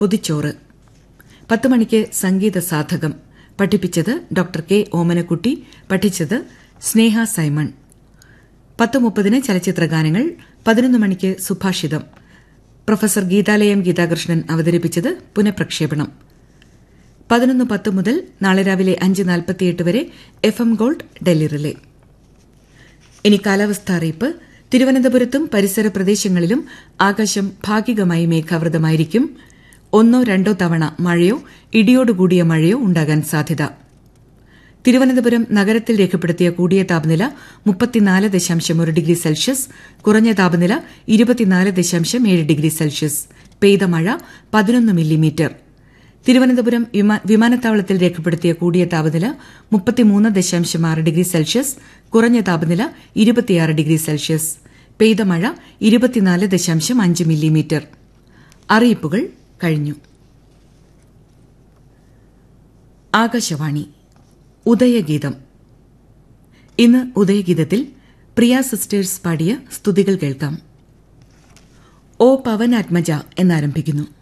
പൊതിച്ചോറ് പത്ത് മണിക്ക് സംഗീത സാധകം പഠിപ്പിച്ചത് ഡോക്ടർ കെ ഓമനക്കുട്ടി പഠിച്ചത് സ്നേഹ സൈമൺ പത്ത് മുപ്പതിന് ചലച്ചിത്ര ഗാനങ്ങൾ പതിനൊന്ന് മണിക്ക് സുഭാഷിതം പ്രൊഫസർ ഗീതാലയം ഗീതാകൃഷ്ണൻ അവതരിപ്പിച്ചത് പുനഃപ്രക്ഷേപണം പതിനൊന്ന് പത്ത് മുതൽ നാളെ രാവിലെ അഞ്ച് നാൽപ്പത്തിയെട്ട് വരെ F M gold Delhi relay ഇനി കാലാവസ്ഥാ അറിയിപ്പ് തിരുവനന്തപുരത്തും പരിസര പ്രദേശങ്ങളിലും ആകാശം ഭാഗികമായി മേഘാവൃതമായിരിക്കും ഒന്നോ രണ്ടോ തവണ മഴയോ ഇടിയോടുകൂടിയ മഴയോ ഉണ്ടാകാൻ സാധ്യത തിരുവനന്തപുരം നഗരത്തിൽ രേഖപ്പെടുത്തിയ കൂടിയ താപനില മുപ്പത്തിനാല് ദശാംശം ഒരു ഡിഗ്രി സെൽഷ്യസ് കുറഞ്ഞ താപനില ഇരുപത്തിനാല് ദശാംശം ഏഴ് ഡിഗ്രി സെൽഷ്യസ് പെയ്ത മഴ പതിനൊന്ന് മില്ലിമീറ്റർ തിരുവനന്തപുരം വിമാനത്താവളത്തിൽ രേഖപ്പെടുത്തിയ കൂടിയ താപനില മുപ്പത്തിമൂന്ന് ദശാംശം ആറ് ഡിഗ്രി സെൽഷ്യസ് കുറഞ്ഞ താപനില ഇരുപത്തിയാറ് ഡിഗ്രി സെൽഷ്യസ് പെയ്ത മഴ ഇരുപത്തിനാല് ദശാംശം അഞ്ച് മില്ലിമീറ്റർ അറിയിപ്പുകൾ കഴിഞ്ഞു ആകാശവാണി ഉദയഗീതം ഇന്ന് ഉദയഗീതത്തിൽ പ്രിയ സിസ്റ്റേഴ്സ് പാടിയ സ്തുതികൾ കേൾക്കാം ഓ പവനാത്മജ എന്നാരംഭിക്കുന്നു